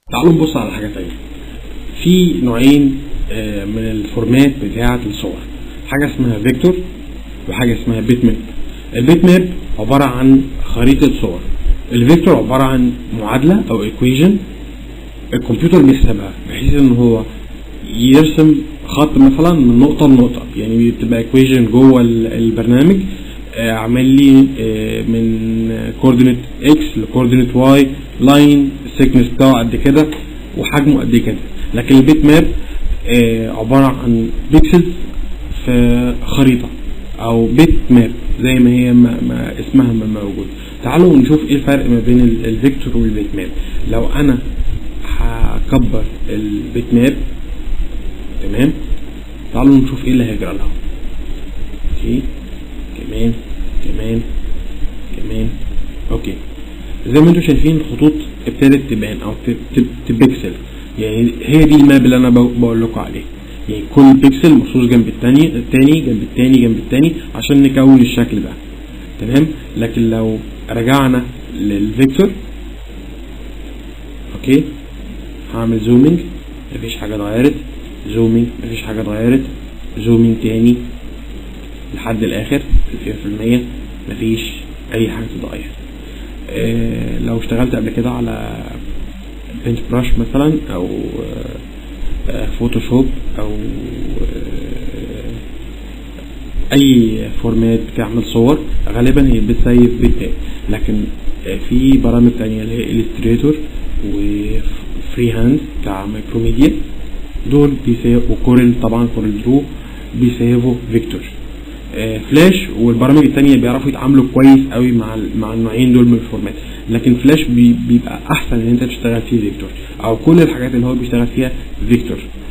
تعالوا نبص على حاجة تانية في نوعين آه، من الفورمات بتاعة الصور حاجة اسمها فيكتور وحاجة اسمها بيت ماب البيت ماب عبارة عن خريطة صور الفيكتور عبارة عن معادلة أو ايكويجن الكمبيوتر بيحسبها بحيث ان هو يرسم خط مثلا من نقطة لنقطة يعني بتبقى ايكويجن جوه ال- البرنامج آه، عامل لي آه، من كوردينيت اكس لكوردينيت واي لاين السيكنس بتاعه قد كده وحجمه قد كده لكن البيت ماب آه، عبارة عن بيكسلز في خريطة او بيت ماب زي ما هي ما ما اسمها ما موجود تعالوا نشوف ايه الفرق ما بين ال- الفيكتور والبيت ماب لو انا هكبر البيت ماب تمام تعالوا نشوف ايه اللي هيجرى لها اوكي كمان كمان كمان اوكي زي ما انتم شايفين الخطوط ابتدت تبان او ت- ت- تبكسل يعني هي دي الماب اللي انا بق- بقول لكم عليه يعني كل بيكسل مرصوص جنب التاني التاني جنب التاني جنب التاني عشان نكون الشكل ده تمام لكن لو رجعنا للفيكتور اوكي هعمل زومينج مفيش حاجه اتغيرت زومينج مفيش حاجه اتغيرت زومينج تاني لحد الاخر 0% مفيش اي حاجه تتغير آه لو اشتغلت قبل كده على بنت براش مثلا او آه، آه، فوتوشوب او آه، اي فورمات بتعمل صور غالبا هي بتسيف بتاعي لكن آه، في برامج تانية اللي هي الستريتور وفري هاند بتاع مايكروميديا دول بيسيف وكورل طبعا كورل درو بيسيفوا فيكتور آه، فلاش والبرامج التانية بيعرفوا يتعاملوا كويس قوي مع ال- مع النوعين دول من الفورمات لكن فلاش بي بيبقى احسن ان انت تشتغل فيه فيكتور او كل الحاجات اللي هو بيشتغل فيها فيكتور